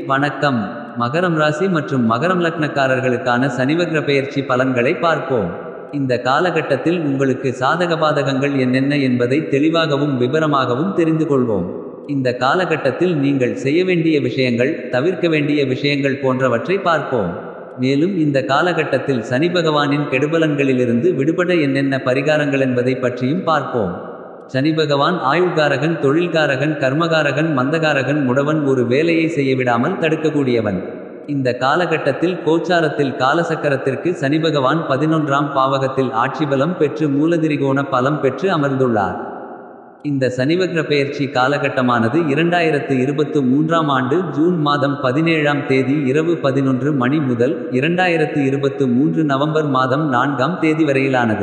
வணக்கம் மகரம் ராசி மற்றும் மகரம் லக்னக்காரர்களுக்கான சனிவக்ர பெயர்ச்சி பலன்களை பார்ப்போம் இந்த காலகட்டத்தில் உங்களுக்கு சாதக பாதகங்கள் என்னென்ன என்பதை தெளிவாகவும் விவரமாகவும் தெரிந்து கொள்வோம் இந்த காலகட்டத்தில் நீங்கள் செய்ய வேண்டிய விஷயங்கள் தவிர்க்க வேண்டிய விஷயங்கள் போன்றவற்றை பார்ப்போம் மேலும் இந்த காலகட்டத்தில் சனி பகவானின் கெடுபலன்களிலிருந்து விடுபட என்னென்ன பரிகாரங்கள் என்பதை பற்றியும் பார்ப்போம் சனி பகவான் ஆயுள்காரகன் தொழில்காரகன் கர்மகாரகன் மந்தகாரகன் முடவன் ஒரு வேலையை செய்ய விடாமல் தடுக்கக்கூடியவன் இந்த காலகட்டத்தில் கோச்சாரத்தில் காலசக்கரத்திற்கு சனி பகவான் பதினொன்றாம் பாவகத்தில் ஆட்சி பலம் பெற்று மூலதிரிகோண பலம் பெற்று அமர்ந்துள்ளார் இந்த சனிவக்ர பெயர்ச்சி காலகட்டமானது இரண்டாயிரத்து இருபத்து மூன்றாம் ஆண்டு ஜூன் மாதம் பதினேழாம் தேதி இரவு பதினொன்று மணி முதல் இரண்டாயிரத்து இருபத்து மூன்று நவம்பர் மாதம் நான்காம் தேதி வரையிலானது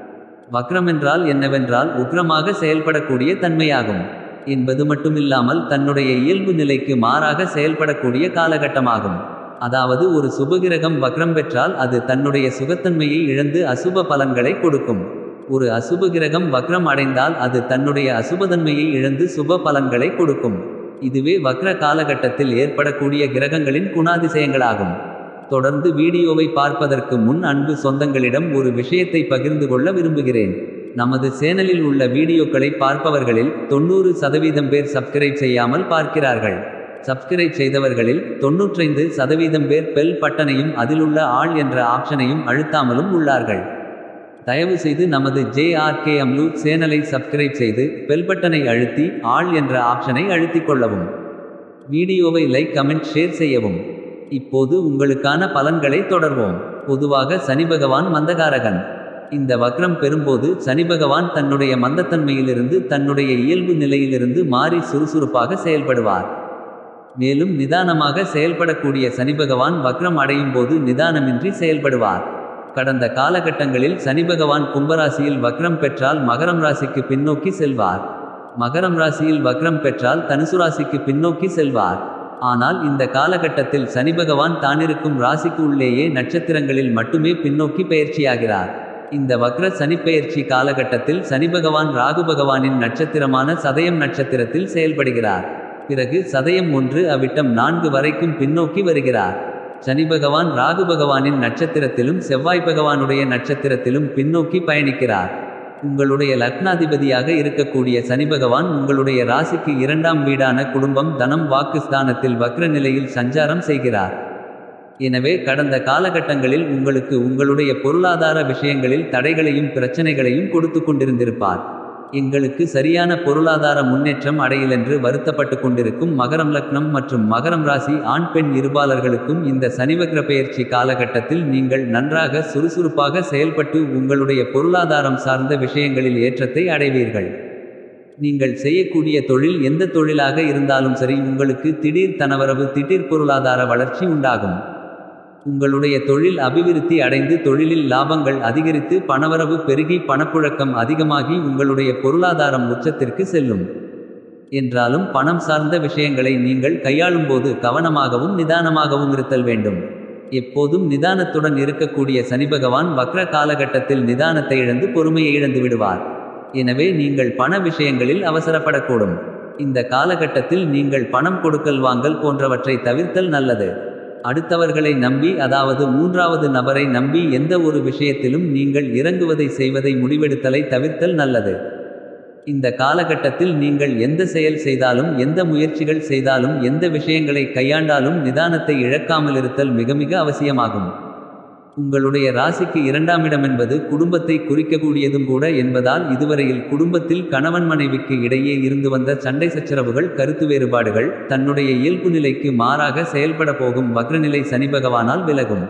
வக்ரம் என்றால் என்னவென்றால் உக்ரமாக செயல்படக்கூடிய தன்மையாகும் என்பது மட்டுமில்லாமல் தன்னுடைய இயல்பு நிலைக்கு மாறாக செயல்படக்கூடிய காலகட்டமாகும் அதாவது ஒரு சுபகிரகம் வக்ரம் பெற்றால் அது தன்னுடைய சுகத்தன்மையை இழந்து அசுப பலன்களை கொடுக்கும் ஒரு அசுப கிரகம் வக்ரம் அடைந்தால் அது தன்னுடைய அசுபதன்மையை இழந்து சுப பலன்களை கொடுக்கும் இதுவே வக்ர காலகட்டத்தில் ஏற்படக்கூடிய கிரகங்களின் குணாதிசயங்களாகும் தொடர்ந்து வீடியோவை பார்ப்பதற்கு முன் அன்பு சொந்தங்களிடம் ஒரு விஷயத்தை பகிர்ந்து கொள்ள விரும்புகிறேன் நமது சேனலில் உள்ள வீடியோக்களை பார்ப்பவர்களில் தொண்ணூறு சதவீதம் பேர் சப்ஸ்கிரைப் செய்யாமல் பார்க்கிறார்கள் சப்ஸ்கிரைப் செய்தவர்களில் தொன்னூற்றைந்து சதவீதம் பேர் பெல் பட்டனையும் அதிலுள்ள ஆள் என்ற ஆப்ஷனையும் அழுத்தாமலும் உள்ளார்கள் தயவு செய்து நமது ஜேஆர்கே அம்லு சேனலை சப்ஸ்கிரைப் செய்து பெல் பட்டனை அழுத்தி ஆள் என்ற ஆப்ஷனை அழுத்திக் கொள்ளவும் வீடியோவை லைக் கமெண்ட் ஷேர் செய்யவும் இப்போது உங்களுக்கான பலன்களை தொடர்வோம் பொதுவாக சனி பகவான் மந்தகாரகன் இந்த வக்ரம் பெறும்போது சனி பகவான் தன்னுடைய மந்தத்தன்மையிலிருந்து தன்னுடைய இயல்பு நிலையிலிருந்து மாறி சுறுசுறுப்பாக செயல்படுவார் மேலும் நிதானமாக செயல்படக்கூடிய சனி பகவான் வக்ரம் அடையும் போது நிதானமின்றி செயல்படுவார் கடந்த காலகட்டங்களில் சனி பகவான் கும்பராசியில் வக்ரம் பெற்றால் மகரம் ராசிக்கு பின்னோக்கி செல்வார் மகரம் ராசியில் வக்ரம் பெற்றால் தனுசு ராசிக்கு பின்னோக்கி செல்வார் ஆனால் இந்த காலகட்டத்தில் சனி பகவான் தானிருக்கும் ராசிக்கு உள்ளேயே நட்சத்திரங்களில் மட்டுமே பின்னோக்கி பயிற்சியாகிறார் இந்த வக்ர சனி பெயர்ச்சி காலகட்டத்தில் சனி பகவான் ராகு பகவானின் நட்சத்திரமான சதயம் நட்சத்திரத்தில் செயல்படுகிறார் பிறகு சதயம் ஒன்று அவிட்டம் நான்கு வரைக்கும் பின்னோக்கி வருகிறார் சனி பகவான் ராகு பகவானின் நட்சத்திரத்திலும் செவ்வாய் பகவானுடைய நட்சத்திரத்திலும் பின்னோக்கி பயணிக்கிறார் உங்களுடைய லக்னாதிபதியாக இருக்கக்கூடிய சனி பகவான் உங்களுடைய ராசிக்கு இரண்டாம் வீடான குடும்பம் தனம் வாக்குஸ்தானத்தில் வக்ர நிலையில் சஞ்சாரம் செய்கிறார் எனவே கடந்த காலகட்டங்களில் உங்களுக்கு உங்களுடைய பொருளாதார விஷயங்களில் தடைகளையும் பிரச்சனைகளையும் கொடுத்து கொண்டிருந்திருப்பார் எங்களுக்கு சரியான பொருளாதார முன்னேற்றம் அடையிலென்று வருத்தப்பட்டு கொண்டிருக்கும் மகரம் லக்னம் மற்றும் மகரம் ராசி ஆண் பெண் இருபாலர்களுக்கும் இந்த சனிவக்ர பெயர்ச்சி காலகட்டத்தில் நீங்கள் நன்றாக சுறுசுறுப்பாக செயல்பட்டு உங்களுடைய பொருளாதாரம் சார்ந்த விஷயங்களில் ஏற்றத்தை அடைவீர்கள் நீங்கள் செய்யக்கூடிய தொழில் எந்த தொழிலாக இருந்தாலும் சரி உங்களுக்கு திடீர் தனவரவு திடீர் பொருளாதார வளர்ச்சி உண்டாகும் உங்களுடைய தொழில் அபிவிருத்தி அடைந்து தொழிலில் லாபங்கள் அதிகரித்து பணவரவு பெருகி பணப்புழக்கம் அதிகமாகி உங்களுடைய பொருளாதாரம் உச்சத்திற்கு செல்லும் என்றாலும் பணம் சார்ந்த விஷயங்களை நீங்கள் கையாளும்போது கவனமாகவும் நிதானமாகவும் இருத்தல் வேண்டும் எப்போதும் நிதானத்துடன் இருக்கக்கூடிய சனி பகவான் வக்ர காலகட்டத்தில் நிதானத்தை இழந்து பொறுமையை இழந்து விடுவார் எனவே நீங்கள் பண விஷயங்களில் அவசரப்படக்கூடும் இந்த காலகட்டத்தில் நீங்கள் பணம் கொடுக்கல் வாங்கல் போன்றவற்றை தவிர்த்தல் நல்லது அடுத்தவர்களை நம்பி அதாவது மூன்றாவது நபரை நம்பி எந்த ஒரு விஷயத்திலும் நீங்கள் இறங்குவதை செய்வதை முடிவெடுத்தலை தவிர்த்தல் நல்லது இந்த காலகட்டத்தில் நீங்கள் எந்த செயல் செய்தாலும் எந்த முயற்சிகள் செய்தாலும் எந்த விஷயங்களை கையாண்டாலும் நிதானத்தை இழக்காமல் இருத்தல் மிக மிக அவசியமாகும் உங்களுடைய ராசிக்கு இரண்டாம் இடம் என்பது குடும்பத்தை குறிக்கக்கூடியதும் கூட என்பதால் இதுவரையில் குடும்பத்தில் கணவன் மனைவிக்கு இடையே இருந்து வந்த சண்டை சச்சரவுகள் கருத்து வேறுபாடுகள் தன்னுடைய இயல்பு நிலைக்கு மாறாக செயல்பட போகும் வக்ரநிலை சனி பகவானால் விலகும்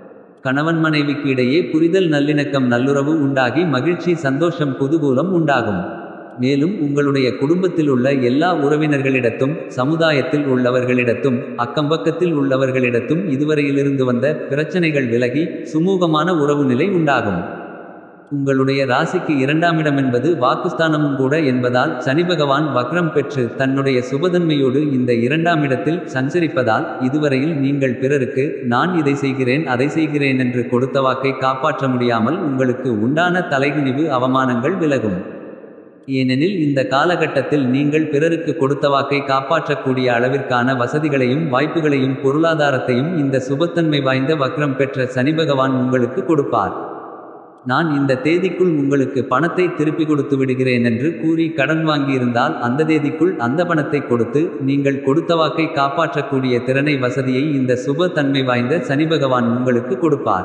கணவன் மனைவிக்கு இடையே புரிதல் நல்லிணக்கம் நல்லுறவு உண்டாகி மகிழ்ச்சி சந்தோஷம் குதூகூலம் உண்டாகும் மேலும் உங்களுடைய குடும்பத்தில் உள்ள எல்லா உறவினர்களிடத்தும் சமுதாயத்தில் உள்ளவர்களிடத்தும் அக்கம்பக்கத்தில் உள்ளவர்களிடத்தும் இதுவரையிலிருந்து வந்த பிரச்சனைகள் விலகி சுமூகமான உறவு நிலை உண்டாகும் உங்களுடைய ராசிக்கு இரண்டாம் இடம் என்பது வாக்குஸ்தானமும் கூட என்பதால் சனி பகவான் வக்ரம் பெற்று தன்னுடைய சுபதன்மையோடு இந்த இரண்டாம் இடத்தில் சஞ்சரிப்பதால் இதுவரையில் நீங்கள் பிறருக்கு நான் இதை செய்கிறேன் அதை செய்கிறேன் என்று கொடுத்த வாக்கை காப்பாற்ற முடியாமல் உங்களுக்கு உண்டான தலைகுனிவு அவமானங்கள் விலகும் ஏனெனில் இந்த காலகட்டத்தில் நீங்கள் பிறருக்கு கொடுத்த வாக்கை காப்பாற்றக்கூடிய அளவிற்கான வசதிகளையும் வாய்ப்புகளையும் பொருளாதாரத்தையும் இந்த சுபத்தன்மை வாய்ந்த வக்ரம் பெற்ற சனிபகவான் உங்களுக்கு கொடுப்பார் நான் இந்த தேதிக்குள் உங்களுக்கு பணத்தை திருப்பி கொடுத்து விடுகிறேன் என்று கூறி கடன் வாங்கியிருந்தால் அந்த தேதிக்குள் அந்த பணத்தை கொடுத்து நீங்கள் கொடுத்த வாக்கை காப்பாற்றக்கூடிய திறனை வசதியை இந்த சுப தன்மை வாய்ந்த சனிபகவான் உங்களுக்கு கொடுப்பார்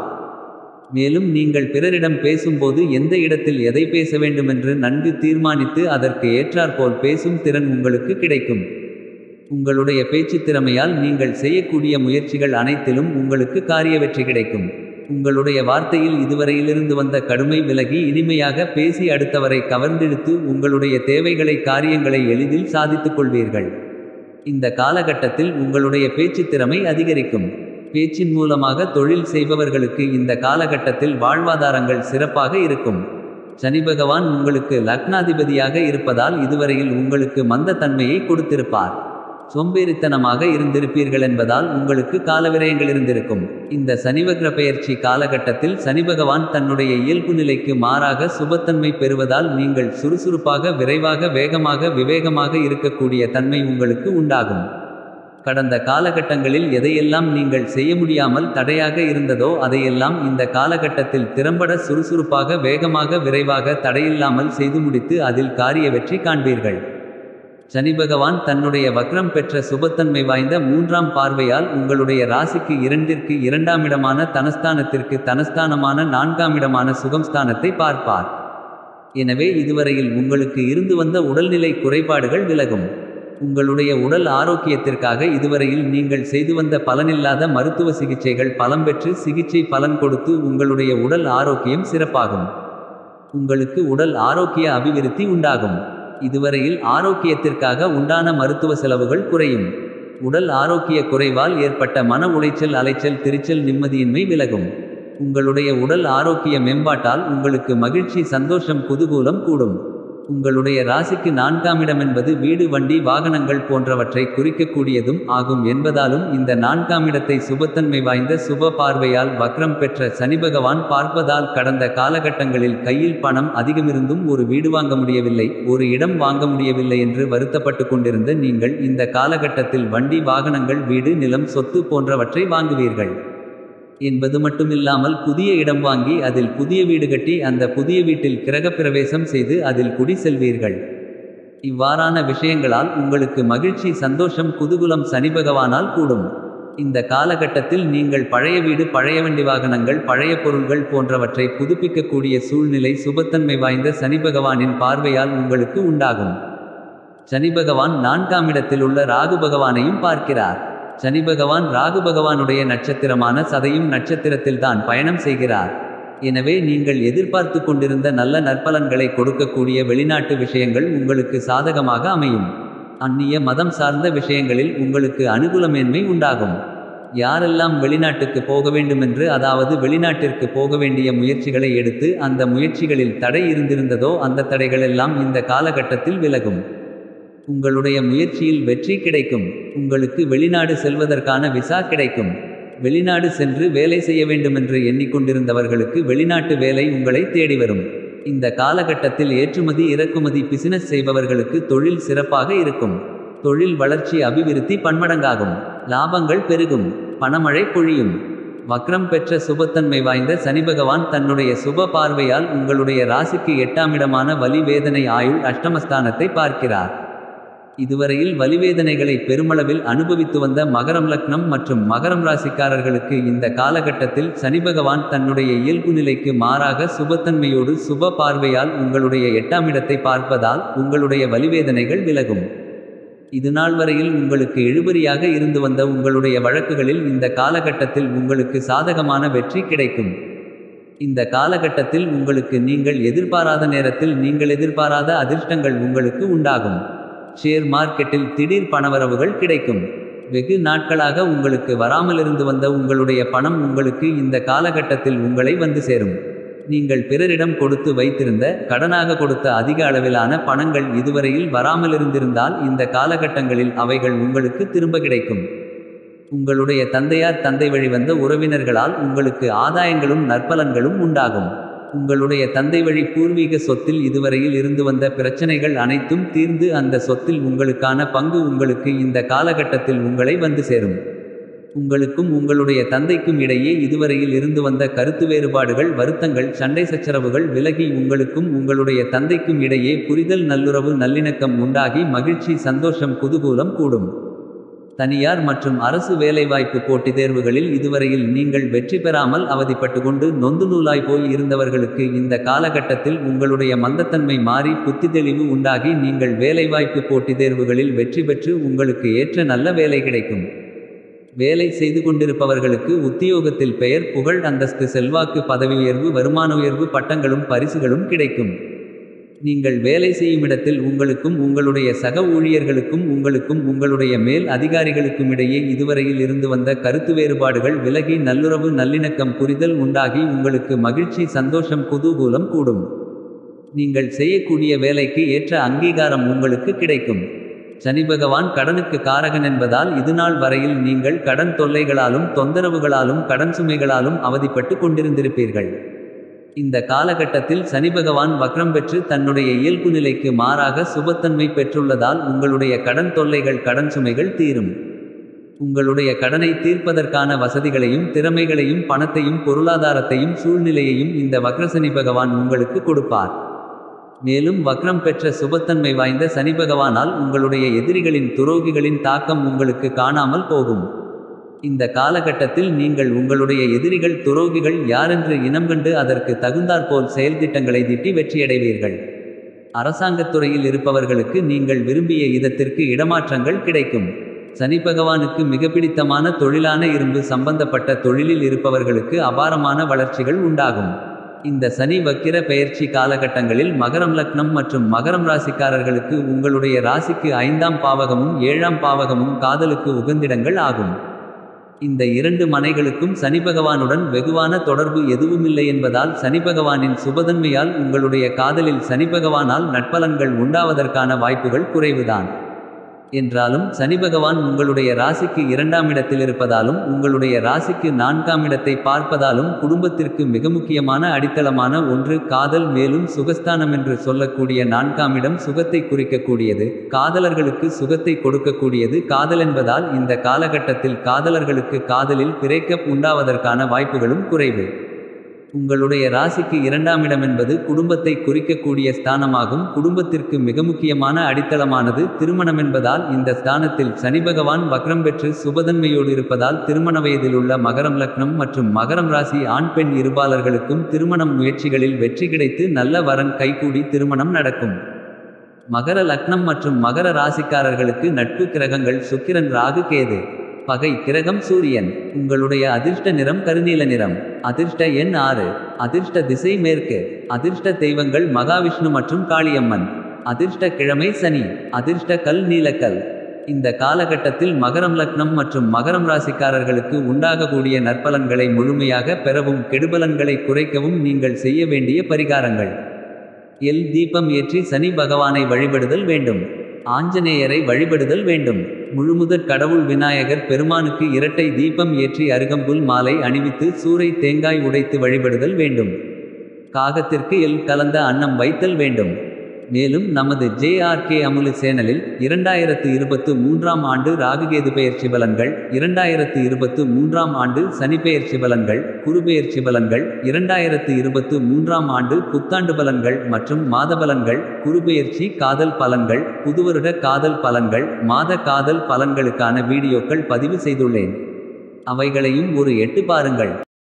மேலும் நீங்கள் பிறரிடம் பேசும்போது எந்த இடத்தில் எதை பேச வேண்டுமென்று நன்கு தீர்மானித்து அதற்கு ஏற்றாற்போல் பேசும் திறன் உங்களுக்கு கிடைக்கும் உங்களுடைய பேச்சுத் திறமையால் நீங்கள் செய்யக்கூடிய முயற்சிகள் அனைத்திலும் உங்களுக்கு காரிய வெற்றி கிடைக்கும் உங்களுடைய வார்த்தையில் இதுவரையிலிருந்து வந்த கடுமை விலகி இனிமையாக பேசி அடுத்தவரை கவர்ந்தெடுத்து உங்களுடைய தேவைகளை காரியங்களை எளிதில் சாதித்துக் கொள்வீர்கள் இந்த காலகட்டத்தில் உங்களுடைய பேச்சுத் திறமை அதிகரிக்கும் பேச்சின் மூலமாக தொழில் செய்பவர்களுக்கு இந்த காலகட்டத்தில் வாழ்வாதாரங்கள் சிறப்பாக இருக்கும் சனி பகவான் உங்களுக்கு லக்னாதிபதியாக இருப்பதால் இதுவரையில் உங்களுக்கு மந்த தன்மையை கொடுத்திருப்பார் சோம்பேறித்தனமாக இருந்திருப்பீர்கள் என்பதால் உங்களுக்கு காலவிரயங்கள் இருந்திருக்கும் இந்த சனிவக்ர பெயர்ச்சி காலகட்டத்தில் சனி பகவான் தன்னுடைய இயல்பு நிலைக்கு மாறாக சுபத்தன்மை பெறுவதால் நீங்கள் சுறுசுறுப்பாக விரைவாக வேகமாக விவேகமாக இருக்கக்கூடிய தன்மை உங்களுக்கு உண்டாகும் கடந்த காலகட்டங்களில் எதையெல்லாம் நீங்கள் செய்ய முடியாமல் தடையாக இருந்ததோ அதையெல்லாம் இந்த காலகட்டத்தில் திறம்பட சுறுசுறுப்பாக வேகமாக விரைவாக தடையில்லாமல் செய்து முடித்து அதில் காரிய வெற்றி காண்பீர்கள் சனி பகவான் தன்னுடைய வக்ரம் பெற்ற சுபத்தன்மை வாய்ந்த மூன்றாம் பார்வையால் உங்களுடைய ராசிக்கு இரண்டிற்கு இரண்டாம் இடமான தனஸ்தானத்திற்கு தனஸ்தானமான நான்காம் இடமான சுகம்ஸ்தானத்தை பார்ப்பார் எனவே இதுவரையில் உங்களுக்கு இருந்து வந்த உடல்நிலை குறைபாடுகள் விலகும் உங்களுடைய உடல் ஆரோக்கியத்திற்காக இதுவரையில் நீங்கள் செய்து வந்த பலனில்லாத மருத்துவ சிகிச்சைகள் பலம் பெற்று சிகிச்சை பலன் கொடுத்து உங்களுடைய உடல் ஆரோக்கியம் சிறப்பாகும் உங்களுக்கு உடல் ஆரோக்கிய அபிவிருத்தி உண்டாகும் இதுவரையில் ஆரோக்கியத்திற்காக உண்டான மருத்துவ செலவுகள் குறையும் உடல் ஆரோக்கிய குறைவால் ஏற்பட்ட மன உளைச்சல் அலைச்சல் திருச்சல் நிம்மதியின்மை விலகும் உங்களுடைய உடல் ஆரோக்கிய மேம்பாட்டால் உங்களுக்கு மகிழ்ச்சி சந்தோஷம் குதூகூலம் கூடும் உங்களுடைய ராசிக்கு நான்காம் இடம் என்பது வீடு வண்டி வாகனங்கள் போன்றவற்றை குறிக்கக்கூடியதும் ஆகும் என்பதாலும் இந்த நான்காம் இடத்தை சுபத்தன்மை வாய்ந்த சுப பார்வையால் வக்ரம் பெற்ற சனி பகவான் பார்ப்பதால் கடந்த காலகட்டங்களில் கையில் பணம் அதிகமிருந்தும் ஒரு வீடு வாங்க முடியவில்லை ஒரு இடம் வாங்க முடியவில்லை என்று வருத்தப்பட்டு கொண்டிருந்த நீங்கள் இந்த காலகட்டத்தில் வண்டி வாகனங்கள் வீடு நிலம் சொத்து போன்றவற்றை வாங்குவீர்கள் என்பது மட்டுமில்லாமல் புதிய இடம் வாங்கி அதில் புதிய வீடு கட்டி அந்த புதிய வீட்டில் கிரகப்பிரவேசம் செய்து அதில் குடி செல்வீர்கள் இவ்வாறான விஷயங்களால் உங்களுக்கு மகிழ்ச்சி சந்தோஷம் குதூகுலம் சனி பகவானால் கூடும் இந்த காலகட்டத்தில் நீங்கள் பழைய வீடு பழைய வண்டி வாகனங்கள் பழைய பொருள்கள் போன்றவற்றை புதுப்பிக்கக்கூடிய சூழ்நிலை சுபத்தன்மை வாய்ந்த சனி பகவானின் பார்வையால் உங்களுக்கு உண்டாகும் சனி பகவான் நான்காம் இடத்தில் உள்ள ராகு பகவானையும் பார்க்கிறார் சனி பகவான் ராகு பகவானுடைய நட்சத்திரமான சதையும் நட்சத்திரத்தில் தான் பயணம் செய்கிறார் எனவே நீங்கள் எதிர்பார்த்து கொண்டிருந்த நல்ல நற்பலன்களை கொடுக்கக்கூடிய வெளிநாட்டு விஷயங்கள் உங்களுக்கு சாதகமாக அமையும் அந்நிய மதம் சார்ந்த விஷயங்களில் உங்களுக்கு அனுகூலமேன்மை உண்டாகும் யாரெல்லாம் வெளிநாட்டுக்கு போக வேண்டுமென்று அதாவது வெளிநாட்டிற்கு போக வேண்டிய முயற்சிகளை எடுத்து அந்த முயற்சிகளில் தடை இருந்திருந்ததோ அந்த தடைகளெல்லாம் இந்த காலகட்டத்தில் விலகும் உங்களுடைய முயற்சியில் வெற்றி கிடைக்கும் உங்களுக்கு வெளிநாடு செல்வதற்கான விசா கிடைக்கும் வெளிநாடு சென்று வேலை செய்ய வேண்டுமென்று எண்ணிக்கொண்டிருந்தவர்களுக்கு வெளிநாட்டு வேலை உங்களை தேடி வரும் இந்த காலகட்டத்தில் ஏற்றுமதி இறக்குமதி பிசினஸ் செய்பவர்களுக்கு தொழில் சிறப்பாக இருக்கும் தொழில் வளர்ச்சி அபிவிருத்தி பன்மடங்காகும் லாபங்கள் பெருகும் பணமழை பொழியும் வக்ரம் பெற்ற சுபத்தன்மை வாய்ந்த சனி பகவான் தன்னுடைய சுப பார்வையால் உங்களுடைய ராசிக்கு எட்டாம் இடமான வலி வேதனை ஆயுள் அஷ்டமஸ்தானத்தை பார்க்கிறார் இதுவரையில் வலிவேதனைகளை பெருமளவில் அனுபவித்து வந்த மகரம் லக்னம் மற்றும் மகரம் ராசிக்காரர்களுக்கு இந்த காலகட்டத்தில் சனி பகவான் தன்னுடைய இயல்பு நிலைக்கு மாறாக சுபத்தன்மையோடு சுப பார்வையால் உங்களுடைய எட்டாம் இடத்தை பார்ப்பதால் உங்களுடைய வலிவேதனைகள் விலகும் இது நாள் வரையில் உங்களுக்கு இழுபறியாக இருந்து வந்த உங்களுடைய வழக்குகளில் இந்த காலகட்டத்தில் உங்களுக்கு சாதகமான வெற்றி கிடைக்கும் இந்த காலகட்டத்தில் உங்களுக்கு நீங்கள் எதிர்பாராத நேரத்தில் நீங்கள் எதிர்பாராத அதிர்ஷ்டங்கள் உங்களுக்கு உண்டாகும் ஷேர் மார்க்கெட்டில் திடீர் பணவரவுகள் கிடைக்கும் வெகு நாட்களாக உங்களுக்கு வராமலிருந்து வந்த உங்களுடைய பணம் உங்களுக்கு இந்த காலகட்டத்தில் உங்களை வந்து சேரும் நீங்கள் பிறரிடம் கொடுத்து வைத்திருந்த கடனாக கொடுத்த அதிக அளவிலான பணங்கள் இதுவரையில் வராமலிருந்திருந்தால் இந்த காலகட்டங்களில் அவைகள் உங்களுக்கு திரும்ப கிடைக்கும் உங்களுடைய தந்தையார் தந்தை வழி வந்த உறவினர்களால் உங்களுக்கு ஆதாயங்களும் நற்பலன்களும் உண்டாகும் உங்களுடைய தந்தை வழி பூர்வீக சொத்தில் இதுவரையில் இருந்து வந்த பிரச்சனைகள் அனைத்தும் தீர்ந்து அந்த சொத்தில் உங்களுக்கான பங்கு உங்களுக்கு இந்த காலகட்டத்தில் உங்களை வந்து சேரும் உங்களுக்கும் உங்களுடைய தந்தைக்கும் இடையே இதுவரையில் இருந்து வந்த கருத்து வேறுபாடுகள் வருத்தங்கள் சண்டை சச்சரவுகள் விலகி உங்களுக்கும் உங்களுடைய தந்தைக்கும் இடையே புரிதல் நல்லுறவு நல்லிணக்கம் உண்டாகி மகிழ்ச்சி சந்தோஷம் குதூகூலம் கூடும் தனியார் மற்றும் அரசு வேலைவாய்ப்பு போட்டித் தேர்வுகளில் இதுவரையில் நீங்கள் வெற்றி பெறாமல் அவதிப்பட்டு கொண்டு நொந்து நூலாய் போய் இருந்தவர்களுக்கு இந்த காலகட்டத்தில் உங்களுடைய மந்தத்தன்மை மாறி புத்தி தெளிவு உண்டாகி நீங்கள் வேலைவாய்ப்பு போட்டித் தேர்வுகளில் வெற்றி பெற்று உங்களுக்கு ஏற்ற நல்ல வேலை கிடைக்கும் வேலை செய்து கொண்டிருப்பவர்களுக்கு உத்தியோகத்தில் பெயர் புகழ் அந்தஸ்து செல்வாக்கு பதவி உயர்வு வருமான உயர்வு பட்டங்களும் பரிசுகளும் கிடைக்கும் நீங்கள் வேலை செய்யும் இடத்தில் உங்களுக்கும் உங்களுடைய சக ஊழியர்களுக்கும் உங்களுக்கும் உங்களுடைய மேல் அதிகாரிகளுக்கும் இடையே இதுவரையில் இருந்து வந்த கருத்து வேறுபாடுகள் விலகி நல்லுறவு நல்லிணக்கம் புரிதல் உண்டாகி உங்களுக்கு மகிழ்ச்சி சந்தோஷம் குதூகூலம் கூடும் நீங்கள் செய்யக்கூடிய வேலைக்கு ஏற்ற அங்கீகாரம் உங்களுக்கு கிடைக்கும் சனி பகவான் கடனுக்கு காரகன் என்பதால் இதுநாள் வரையில் நீங்கள் கடன் தொல்லைகளாலும் தொந்தரவுகளாலும் கடன் சுமைகளாலும் அவதிப்பட்டு கொண்டிருந்திருப்பீர்கள் இந்த காலகட்டத்தில் சனி பகவான் வக்ரம் பெற்று தன்னுடைய இயல்பு நிலைக்கு மாறாக சுபத்தன்மை பெற்றுள்ளதால் உங்களுடைய கடன் தொல்லைகள் கடன் சுமைகள் தீரும் உங்களுடைய கடனை தீர்ப்பதற்கான வசதிகளையும் திறமைகளையும் பணத்தையும் பொருளாதாரத்தையும் சூழ்நிலையையும் இந்த வக்ரசனி பகவான் உங்களுக்கு கொடுப்பார் மேலும் வக்ரம் பெற்ற சுபத்தன்மை வாய்ந்த சனி பகவானால் உங்களுடைய எதிரிகளின் துரோகிகளின் தாக்கம் உங்களுக்கு காணாமல் போகும் இந்த காலகட்டத்தில் நீங்கள் உங்களுடைய எதிரிகள் துரோகிகள் யாரென்று இனம் கண்டு அதற்கு தகுந்தாற்போல் செயல்திட்டங்களை திட்டி வெற்றியடைவீர்கள் அரசாங்கத் துறையில் இருப்பவர்களுக்கு நீங்கள் விரும்பிய இதத்திற்கு இடமாற்றங்கள் கிடைக்கும் சனி பகவானுக்கு மிக பிடித்தமான தொழிலான இரும்பு சம்பந்தப்பட்ட தொழிலில் இருப்பவர்களுக்கு அபாரமான வளர்ச்சிகள் உண்டாகும் இந்த சனி வக்கிர பெயர்ச்சி காலகட்டங்களில் மகரம் லக்னம் மற்றும் மகரம் ராசிக்காரர்களுக்கு உங்களுடைய ராசிக்கு ஐந்தாம் பாவகமும் ஏழாம் பாவகமும் காதலுக்கு உகந்திடங்கள் ஆகும் இந்த இரண்டு மனைகளுக்கும் சனி பகவானுடன் வெகுவான தொடர்பு எதுவுமில்லை என்பதால் சனி பகவானின் சுபதன்மையால் உங்களுடைய காதலில் சனி பகவானால் நட்பலன்கள் உண்டாவதற்கான வாய்ப்புகள் குறைவுதான் என்றாலும் சனி பகவான் உங்களுடைய ராசிக்கு இரண்டாம் இடத்தில் இருப்பதாலும் உங்களுடைய ராசிக்கு நான்காம் இடத்தை பார்ப்பதாலும் குடும்பத்திற்கு மிக முக்கியமான அடித்தளமான ஒன்று காதல் மேலும் சுகஸ்தானம் என்று சொல்லக்கூடிய நான்காம் இடம் சுகத்தை குறிக்கக்கூடியது காதலர்களுக்கு சுகத்தை கொடுக்கக்கூடியது காதல் என்பதால் இந்த காலகட்டத்தில் காதலர்களுக்கு காதலில் பிரேக்கப் உண்டாவதற்கான வாய்ப்புகளும் குறைவு உங்களுடைய ராசிக்கு இரண்டாம் இடம் என்பது குடும்பத்தை குறிக்கக்கூடிய ஸ்தானமாகும் குடும்பத்திற்கு மிக முக்கியமான அடித்தளமானது திருமணம் என்பதால் இந்த ஸ்தானத்தில் சனி பகவான் வக்ரம் பெற்று சுபதன்மையோடு இருப்பதால் திருமண வயதில் உள்ள மகரம் லக்னம் மற்றும் மகரம் ராசி ஆண் பெண் இருபாலர்களுக்கும் திருமணம் முயற்சிகளில் வெற்றி கிடைத்து நல்ல வரன் கைகூடி திருமணம் நடக்கும் மகர லக்னம் மற்றும் மகர ராசிக்காரர்களுக்கு நட்பு கிரகங்கள் சுக்கிரன் ராகு கேது பகை கிரகம் சூரியன் உங்களுடைய அதிர்ஷ்ட நிறம் கருநீல நிறம் அதிர்ஷ்ட எண் ஆறு அதிர்ஷ்ட திசை மேற்கு அதிர்ஷ்ட தெய்வங்கள் மகாவிஷ்ணு மற்றும் காளியம்மன் அதிர்ஷ்ட கிழமை சனி அதிர்ஷ்ட கல் நீலக்கல் இந்த காலகட்டத்தில் மகரம் லக்னம் மற்றும் மகரம் ராசிக்காரர்களுக்கு உண்டாகக்கூடிய நற்பலன்களை முழுமையாக பெறவும் கெடுபலன்களை குறைக்கவும் நீங்கள் செய்ய வேண்டிய பரிகாரங்கள் எல் தீபம் ஏற்றி சனி பகவானை வழிபடுதல் வேண்டும் ஆஞ்சநேயரை வழிபடுதல் வேண்டும் முழுமுதற் கடவுள் விநாயகர் பெருமானுக்கு இரட்டை தீபம் ஏற்றி அருகம்புல் மாலை அணிவித்து சூறை தேங்காய் உடைத்து வழிபடுதல் வேண்டும் காகத்திற்கு எல் கலந்த அன்னம் வைத்தல் வேண்டும் மேலும் நமது ஜேஆர்கே அமுலு சேனலில் இரண்டாயிரத்து இருபத்து மூன்றாம் ஆண்டு ராகுகேது பெயர்ச்சி பலன்கள் இரண்டாயிரத்து இருபத்து மூன்றாம் ஆண்டு சனி பெயர்ச்சி பலன்கள் குருபெயர்ச்சி பலன்கள் இரண்டாயிரத்து இருபத்து மூன்றாம் ஆண்டு புத்தாண்டு பலன்கள் மற்றும் மாத பலன்கள் குருபெயர்ச்சி காதல் பலன்கள் புதுவருட காதல் பலன்கள் மாத காதல் பலன்களுக்கான வீடியோக்கள் பதிவு செய்துள்ளேன் அவைகளையும் ஒரு எட்டு பாருங்கள்